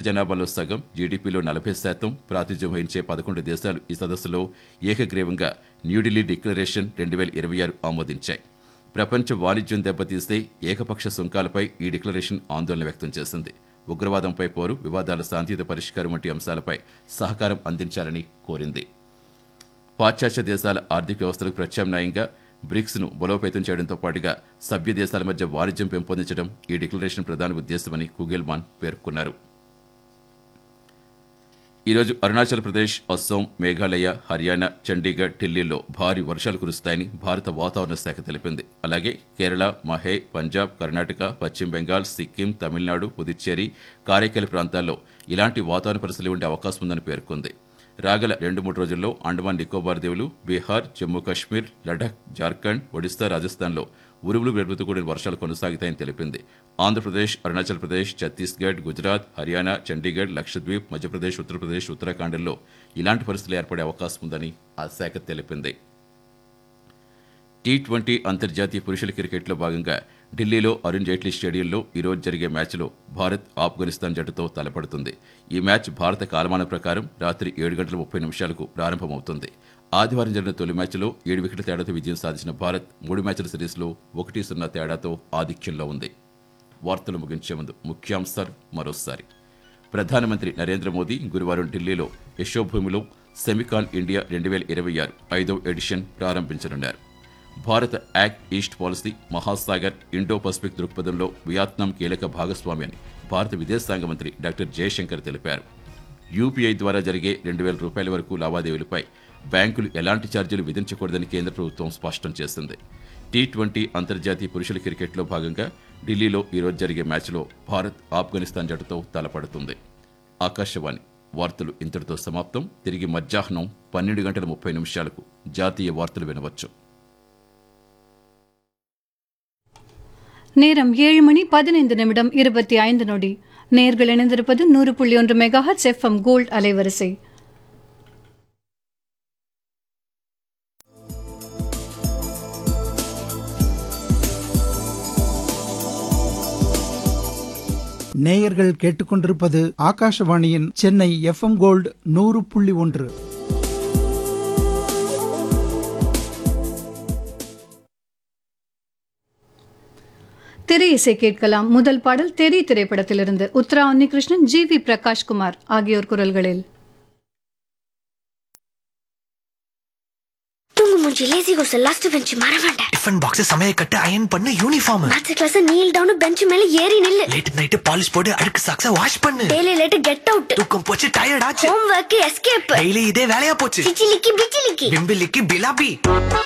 జనాభాలో సగం జీడీపీలో నలభై శాతం ప్రాతినిధ్యం వహించే పదకొండు దేశాలు ఈ సదస్సులో ఏకగ్రీవంగా న్యూఢిల్లీ డిక్లరేషన్ రెండు వేల ఇరవై ఆరు ఆమోదించాయి ప్రపంచ వాణిజ్యం దెబ్బతీస్తే ఏకపక్ష సుంకాలపై ఈ డిక్లరేషన్ ఆందోళన వ్యక్తం చేసింది ఉగ్రవాదంపై పోరు వివాదాల శాంతియుత పరిష్కారం వంటి అంశాలపై సహకారం అందించాలని కోరింది పాశ్చాత్య దేశాల ఆర్థిక వ్యవస్థలకు ప్రత్యామ్నాయంగా బ్రిక్స్ ను బలోపేతం చేయడంతో పాటుగా సభ్య దేశాల మధ్య వాణిజ్యం పెంపొందించడం ఈ డిక్లరేషన్ ప్రధాన ఉద్దేశమని కుగెల్మాన్ పేర్కొన్నారు ఈరోజు అరుణాచల్ ప్రదేశ్ అస్సాం మేఘాలయ హర్యానా చండీగఢ్ ఢిల్లీలో భారీ వర్షాలు కురుస్తాయని భారత వాతావరణ శాఖ తెలిపింది అలాగే కేరళ మహే పంజాబ్ కర్ణాటక పశ్చిమ బెంగాల్ సిక్కిం తమిళనాడు పుదుచ్చేరి కారైకల్ ప్రాంతాల్లో ఇలాంటి వాతావరణ పరిస్థితులు ఉండే అవకాశం ఉందని పేర్కొంది రాగల రెండు మూడు రోజుల్లో అండమాన్ నికోబార్ దీవులు బీహార్ జమ్మూ కాశ్మీర్ లడాక్ జార్ఖండ్ ఒడిశా రాజస్థాన్లో ఉరుములు మెరుపుతూ కూడిన వర్షాలు కొనసాగుతాయని తెలిపింది ఆంధ్రప్రదేశ్ అరుణాచల్ ప్రదేశ్ ఛత్తీస్గఢ్ గుజరాత్ హర్యానా చండీగఢ్ లక్షద్వీప్ మధ్యప్రదేశ్ ఉత్తరప్రదేశ్ ఉత్తరాఖండ్లో ఇలాంటి పరిస్థితులు ఏర్పడే అవకాశం ఉందని ఆ శాఖ తెలిపింది టీ ట్వంటీ అంతర్జాతీయ పురుషుల క్రికెట్లో భాగంగా ఢిల్లీలో అరుణ్ జైట్లీ స్టేడియంలో ఈరోజు జరిగే మ్యాచ్లో భారత్ ఆఫ్ఘనిస్తాన్ జట్టుతో తలపడుతుంది ఈ మ్యాచ్ భారత కాలమానం ప్రకారం రాత్రి ఏడు గంటల ముప్పై నిమిషాలకు ప్రారంభమవుతుంది ఆదివారం జరిగిన తొలి మ్యాచ్లో ఏడు వికెట్ల తేడాతో విజయం సాధించిన భారత్ మూడు మ్యాచ్ల సిరీస్లో ఒకటి సున్నా తేడాతో ఆధిక్యంలో ఉంది వార్తలు ముగించే ముందు ముఖ్యాంశాలు మరోసారి ప్రధానమంత్రి నరేంద్ర మోదీ గురువారం ఢిల్లీలో యశోభూమిలో సెమికాన్ ఇండియా రెండు వేల ఇరవై ఆరు ఐదవ ఎడిషన్ ప్రారంభించనున్నారు భారత act east policy Mahasagar Indo Pacific దృక్పథంలో వియత్నాం కీలక భాగస్వామి అని భారత విదేశాంగ మంత్రి డాక్టర్ జయశంకర్ తెలిపారు యూపీఐ ద్వారా జరిగే రెండు వేల రూపాయల వరకు లావాదేవీలపై బ్యాంకులు ఎలాంటి ఛార్జీలు విధించకూడదని కేంద్ర ప్రభుత్వం స్పష్టం చేసింది టీ ట్వంటీ అంతర్జాతీయ పురుషుల క్రికెట్లో భాగంగా ఢిల్లీలో ఈరోజు జరిగే మ్యాచ్లో భారత్ ఆఫ్ఘనిస్తాన్ జట్టుతో తలపడుతుంది ఆకాశవాణి వార్తలు ఇంతటితో సమాప్తం తిరిగి మధ్యాహ్నం పన్నెండు గంటల ముప్పై నిమిషాలకు జాతీయ வார்த்தలు వినవచ్చు நேரம் ஏழு மணி பதினைந்து நிமிடம் இருபத்தி ஐந்து நொடி நேர்கள் இணைந்திருப்பது நூறு புள்ளி ஒன்று மெகாஹட் எஃப்எம் கோல்ட் அலைவரிசை நேயர்கள் கேட்டுக்கொண்டிருப்பது ஆகாஷவாணியின் சென்னை எஃப்எம் கோல்டு நூறு புள்ளி ஒன்று திரை இசை கேட்கலாம் முதல் பாடல் தெரி திரைப்படத்திலிருந்து உத்ரா உன்னிகிருஷ்ணன் ஜி வி பிரகாஷ்குமார் ஆகியோர் குரல்களில் தூங்கு மூஞ்சி லேசி கோஸ் லாஸ்ட் பெஞ்ச் மறவேண்டேன் டிஃபன் பாக்ஸ் சமைய கட்டு அயன் பண்ணு uniform maths class kneel down bench மேல ஏறி நில்லு லேட் நைட் பாலிஷ் போட்டு அழுக்கு சாக்ஸ வாஷ் பண்ணு டெய்லி லேட் கெட் அவுட் தூக்கம் போச்சு டயர்ட் ஆச்சு ஹோம் ஒர்க் எஸ்கேப் டெய்லி இதே வேலையா போச்சு சிச்சிலிக்கி பிச்சிலிக்கி பிம்பிலிக்கு பிலாபி